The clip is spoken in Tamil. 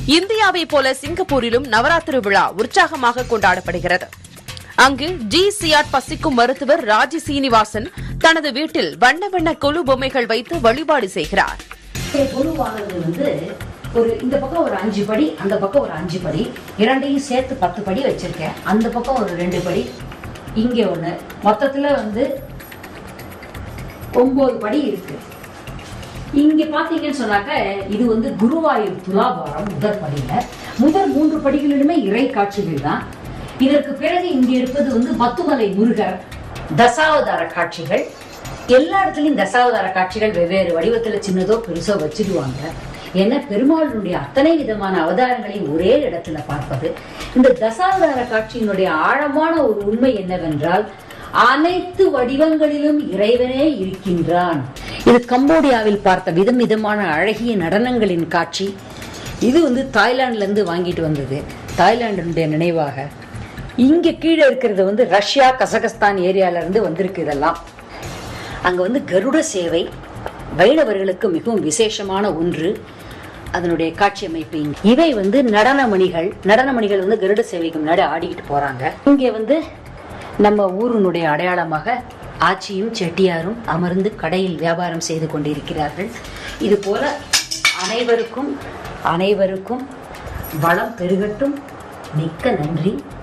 இந்தியாவை போல சிங்கப்பூரிலும் நவராத்திரி விழா உற்சாகமாக கொண்டாடப்படுகிறது அங்கு டி சியாட் பசிக்கும் மருத்துவர் ராஜி சீனிவாசன் தனது வீட்டில் வண்ண வண்ண கொலு பொம்மைகள் வைத்து வழிபாடு செய்கிறார் குழுவானது வந்து ஒரு இந்த பக்கம் ஒரு அஞ்சு படி அந்த பக்கம் ஒரு அஞ்சு படி இரண்டையும் சேர்த்து பத்து படி வச்சிருக்கேன் அந்த பக்கம் ஒரு ரெண்டு படி இங்க ஒண்ணு மொத்தத்துல வந்து ஒன்பது படி இருக்கு இங்க பாத்தீங்கன்னு சொன்னாக்க இது வந்து குருவாயூர் துலாபாரம் முதல் படியில முதல் மூன்று படிகளிலுமே இறை காட்சிகள் தான் இதற்கு பிறகு இங்க இருப்பது வந்து பத்துமலை முருகர் தசாவதார காட்சிகள் எல்லா இடத்துலயும் தசாவதார காட்சிகள் வெவ்வேறு வடிவத்துல சின்னதோ பெருசோ வச்சிடுவாங்க ஏன்னா பெருமாளுடைய அத்தனை விதமான அவதாரங்களையும் ஒரே இடத்துல பார்ப்பது இந்த தசாவதார காட்சியினுடைய ஆழமான ஒரு உண்மை என்னவென்றால் அனைத்து வடிவங்களிலும் இறைவனே இருக்கின்றான் இது கம்போடியாவில் பார்த்த விதம் விதமான அழகிய நடனங்களின் காட்சி இது வந்து தாய்லாந்துல இருந்து வாங்கிட்டு வந்தது தாய்லாந்தினுடைய நினைவாக இங்க கீழே இருக்கிறது வந்து ரஷ்யா கசகஸ்தான் ஏரியால இருந்து வந்திருக்கு இதெல்லாம் அங்க வந்து கருட சேவை வைணவர்களுக்கு மிகவும் விசேஷமான ஒன்று அதனுடைய காட்சி அமைப்பு இங்க. இவை வந்து நடனமணிகள் நடனமணிகள் வந்து கருட சேவைக்கு முன்னாடி ஆடிக்கிட்டு போறாங்க இங்க வந்து நம்ம ஊரினுடைய அடையாளமாக ஆச்சியும் செட்டியாரும் அமர்ந்து கடையில் வியாபாரம் செய்து கொண்டிருக்கிறார்கள் இது போல அனைவருக்கும் அனைவருக்கும் வளம் பெருகட்டும் மிக்க நன்றி